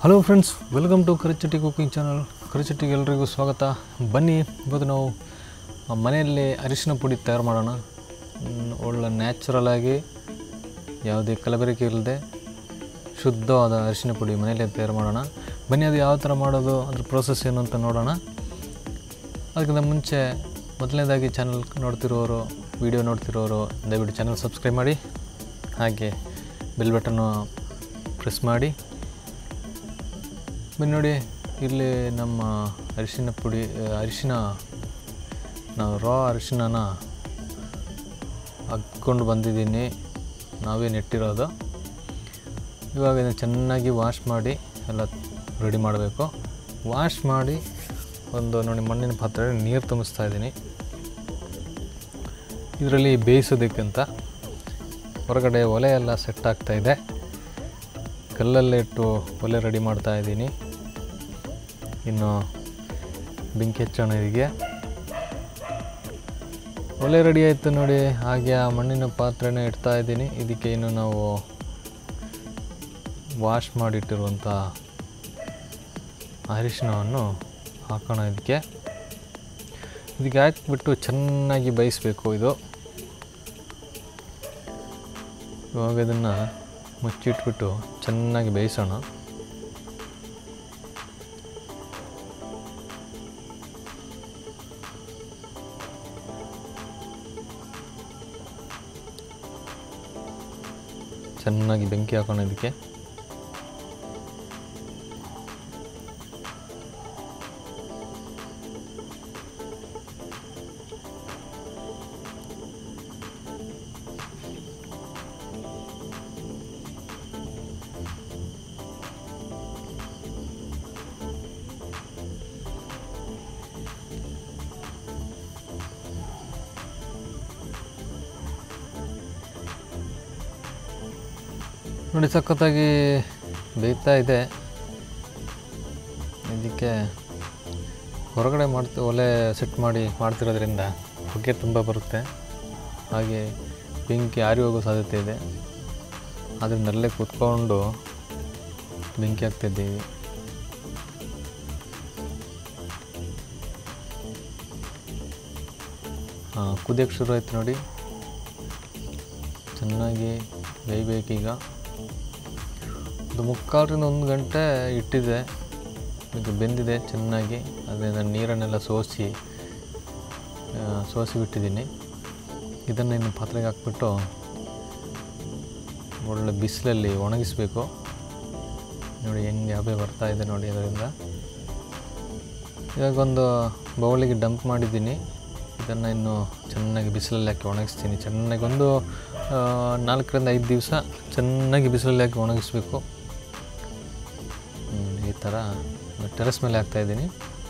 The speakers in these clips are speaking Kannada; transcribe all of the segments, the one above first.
hello friends welcome to Karichatti cooking channel ಕರಿಚಟ್ಟಿಗೆ ಎಲ್ರಿಗೂ ಸ್ವಾಗತ ಬನ್ನಿ ಇವತ್ತು ನಾವು ಆ, ಮನೆಯಲ್ಲೇ ಅರಿಶಿನ ಪುಡಿ ತಯಾರು ಮಾಡೋಣ ಮ್, ಒಳ್ಳೆ ನ್ಯಾಚುರಲ್ ಆಗಿ ಯಾವುದೇ ಕಲಬೆರಕೆ ಇಲ್ಲದೆ ಶುದ್ಧವಾದ ಅರಿಶಿನ ಪುಡಿ ಮನೆಯಲ್ಲೇ ತಯಾರು ಮಾಡೋಣ ಬನ್ನಿ ಅದು ಯಾವ ಥರ ಮಾಡೋದು ಅದ್ರ ಪ್ರೋಸೆಸ್ ಏನು ಅಂತ ನೋಡೋಣ ಅದಕ್ಕಿಂತ ಮುಂಚೆ ಮೊದಲನೇದಾಗಿ ಚಾನಲ್ ನೋಡ್ತಿರೋರು ವಿಡಿಯೋ ನೋಡ್ತಿರೋರು ದಯವಿಟ್ಟು ಚಾನಲ್ ಸಬ್ಸ್ಕ್ರೈಬ್ ಮಾಡಿ ಹಾಗೆ ಬೆಲ್ ಬಟನ್ನು ಪ್ರೆಸ್ ಮಾಡಿ ಬನ್ನಿ ನೋಡಿ ಇಲ್ಲಿ ನಮ್ಮ ಅರಿಶಿನ ಪುಡಿ ಆ, ಅರಿಶಿನ ನಾವು ರಾ ಅರಿಶಿನ ಹಾಕ್ಕೊಂಡು ಬಂದಿದ್ದೀನಿ ನಾವೇ ನೆಟ್ಟಿರೋದು ಇವಾಗ ಇದನ್ನು ಚೆನ್ನಾಗಿ ವಾಶ್ ಮಾಡಿ ಎಲ್ಲ ರೆಡಿ ಮಾಡಬೇಕು ವಾಶ್ ಮಾಡಿ ಒಂದು ನೋಡಿ ಮಣ್ಣಿನ ಪಾತ್ರೆ ನೀರು ತುಂಬಿಸ್ತಾ ಇದ್ದೀನಿ ಇದರಲ್ಲಿ ಬೇಯಿಸೋದಕ್ಕಂತ ಹೊರಗಡೆ ಒಲೆ ಎಲ್ಲ ಸೆಟ್ ಆಗ್ತಾ ಇದೆ ಕಲ್ಲಲ್ಲೇ ಇಟ್ಟು ಒಲೆ ರೆಡಿ ಮಾಡ್ತಾ ಇದ್ದೀನಿ ಇನ್ನು ಬೆಂಕಿ ಹಚ್ಚೋಣ ಇದಕ್ಕೆ ಒಲೆ ರೆಡಿ ಆಯಿತು ನೋಡಿ ಹಾಗೆ ಆ ಮಣ್ಣಿನ ಪಾತ್ರೆನ ಇಡ್ತಾ ಇದ್ದೀನಿ ಇದಕ್ಕೆ ಇನ್ನು ನಾವು ವಾಶ್ ಮಾಡಿಟ್ಟಿರುವಂಥ ಅರಿಶಿನವನ್ನು ಹಾಕೋಣ ಇದಕ್ಕೆ ಇದಕ್ಕೆ ಹಾಕಿಬಿಟ್ಟು ಚೆನ್ನಾಗಿ ಬೇಯಿಸ್ಬೇಕು ಇದು ಇವಾಗ ಇದನ್ನು ಮುಚ್ಚಿಟ್ಬಿಟ್ಟು ಚೆನ್ನಾಗಿ ಬೇಯಿಸೋಣ ಚೆನ್ನಾಗಿ ಬೆಂಕಿ ಹಾಕೋಣ ಇದಕ್ಕೆ ನೋಡಿ ಸಖತ್ತಾಗಿ ಬೇಯ್ತಾ ಇದೆ ಇದಕ್ಕೆ ಹೊರಗಡೆ ಮಾಡ್ತಿ ಒಲೆ ಸೆಟ್ ಮಾಡಿ ಮಾಡ್ತಿರೋದ್ರಿಂದ ಹೊಗೆ ತುಂಬ ಬರುತ್ತೆ ಹಾಗೆ ಬೆಂಕಿ ಆರಿ ಹೋಗೋ ಸಾಧ್ಯತೆ ಇದೆ ಆದ್ದರಿಂದ ಅಲ್ಲೇ ಕೂತ್ಕೊಂಡು ಬೆಂಕಿ ಹಾಕ್ತಿದ್ದೀವಿ ಹಾಂ ಕುದಿಯೋಕ್ಕೆ ಶುರು ಆಯ್ತು ನೋಡಿ ಚೆನ್ನಾಗಿ ಬೇಯಬೇಕೀಗ ಒಂದು ಮುಕ್ಕಾಲರಿಂದ ಒಂದು ಗಂಟೆ ಇಟ್ಟಿದೆ ಇದು ಬೆಂದಿದೆ ಚೆನ್ನಾಗಿ ಅದರಿಂದ ನೀರನ್ನೆಲ್ಲ ಸೋಸಿ ಆ, ಸೋಸಿ ಬಿಟ್ಟಿದ್ದೀನಿ ಇದನ್ನು ಇನ್ನು ಪಾತ್ರೆಗೆ ಹಾಕ್ಬಿಟ್ಟು ಒಳ್ಳೆ ಬಿಸಿಲಲ್ಲಿ ಒಣಗಿಸ್ಬೇಕು ನೋಡಿ ಹೆಂಗೆ ಹಬೆ ಬರ್ತಾ ಇದೆ ನೋಡಿ ಅದರಿಂದ ಇವಾಗ ಒಂದು ಬೌಲಿಗೆ ಡಂಪ್ ಮಾಡಿದ್ದೀನಿ ಇದನ್ನು ಇನ್ನು ಚೆನ್ನಾಗಿ ಬಿಸಿಲಲ್ಲಿ ಹಾಕಿ ಒಣಗಿಸ್ತೀನಿ ಚೆನ್ನಾಗಿ ಒಂದು ಆ, ನಾಲ್ಕರಿಂದ ಐದು ದಿವಸ ಚೆನ್ನಾಗಿ ಬಿಸಿಲಲ್ಲಿ ಹಾಕಿ ಒಣಗಿಸ್ಬೇಕು ಹ್ಮ್, ಈ ಥರ ಟೆರೆಸ್ ಮೇಲೆ ಹಾಕ್ತಾಯಿದ್ದೀನಿ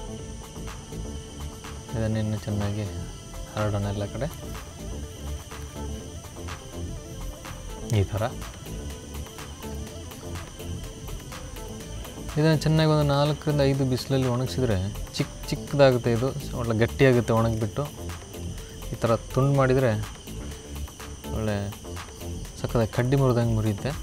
ಇದನ್ನಿನ್ನು ಚೆನ್ನಾಗಿ ಹರಡೋಣ ಎಲ್ಲ ಕಡೆ ಈ ಥರ ಇದನ್ನು ಚೆನ್ನಾಗಿ ಒಂದು ನಾಲ್ಕರಿಂದ ಐದು ಬಿಸಿಲಲ್ಲಿ ಒಣಗಿಸಿದ್ರೆ ಚಿಕ್ಕ ಚಿಕ್ಕದಾಗುತ್ತೆ ಇದು ಒಳ್ಳೆ ಗಟ್ಟಿಯಾಗುತ್ತೆ ಒಣಗಿಬಿಟ್ಟು ಈ ಥರ ತುಂಡು ಮಾಡಿದರೆ ಒಳ್ಳೆ ಸಕ್ಕತ್ತಾಗಿ ಕಡ್ಡಿ ಮುರಿದಂಗೆ ಮುರಿಯುತ್ತೆ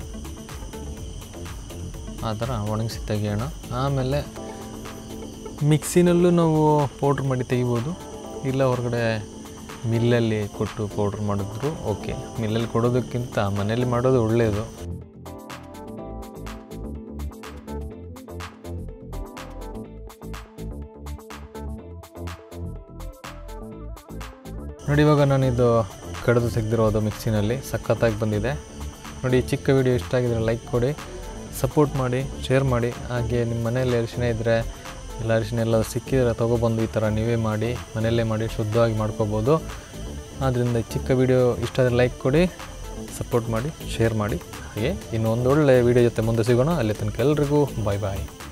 ಆ ಥರ ಒಣಗಿಸಿ ತೆಗಿಯೋಣ ಆಮೇಲೆ ಮಿಕ್ಸಿನಲ್ಲೂ ನಾವು ಪೌಡ್ರ್ ಮಾಡಿ ತೆಗಿಬೋದು ಇಲ್ಲ ಹೊರಗಡೆ ಮಿಲ್ಲಲ್ಲಿ ಕೊಟ್ಟು ಪೌಡ್ರ್ ಮಾಡಿದ್ರು ಓಕೆ ಮಿಲ್ಲಲ್ಲಿ ಕೊಡೋದಕ್ಕಿಂತ ಮನೆಯಲ್ಲಿ ಮಾಡೋದು ಒಳ್ಳೆಯದು ನೋಡಿ ಇವಾಗ ನಾನಿದು ಕಡಿದು ತೆಗೆದಿರೋದು ಮಿಕ್ಸಿನಲ್ಲಿ ಸಖತ್ತಾಗಿ ಬಂದಿದೆ ನೋಡಿ ಈ ಚಿಕ್ಕ ವಿಡಿಯೋ ಇಷ್ಟ ಆಗಿದ್ರೆ ಲೈಕ್ ಕೊಡಿ ಸಪೋರ್ಟ್ ಮಾಡಿ ಶೇರ್ ಮಾಡಿ ಹಾಗೆ ನಿಮ್ಮ ಮನೆಯಲ್ಲಿ ಅರಿಶಿನ ಇದ್ದರೆ ಎಲ್ಲ ಅರಿಶಿನ ಎಲ್ಲ ಸಿಕ್ಕಿದ್ರೆ ತೊಗೊಬಂದು ಈ ಥರ ನೀವೇ ಮಾಡಿ ಮನೆಯಲ್ಲೇ ಮಾಡಿ ಶುದ್ಧವಾಗಿ ಮಾಡ್ಕೋಬೋದು ಆದ್ದರಿಂದ ಈ ಚಿಕ್ಕ ವಿಡಿಯೋ ಇಷ್ಟ ಆದರೆ ಲೈಕ್ ಕೊಡಿ ಸಪೋರ್ಟ್ ಮಾಡಿ ಶೇರ್ ಮಾಡಿ ಹಾಗೆ ಇನ್ನು ಒಂದು ಒಳ್ಳೆಯ ವಿಡಿಯೋ ಜೊತೆ ಮುಂದೆ ಸಿಗೋಣ ಅಲ್ಲಿ ತನಕ ಎಲ್ರಿಗೂ ಬಾಯ್ ಬಾಯ್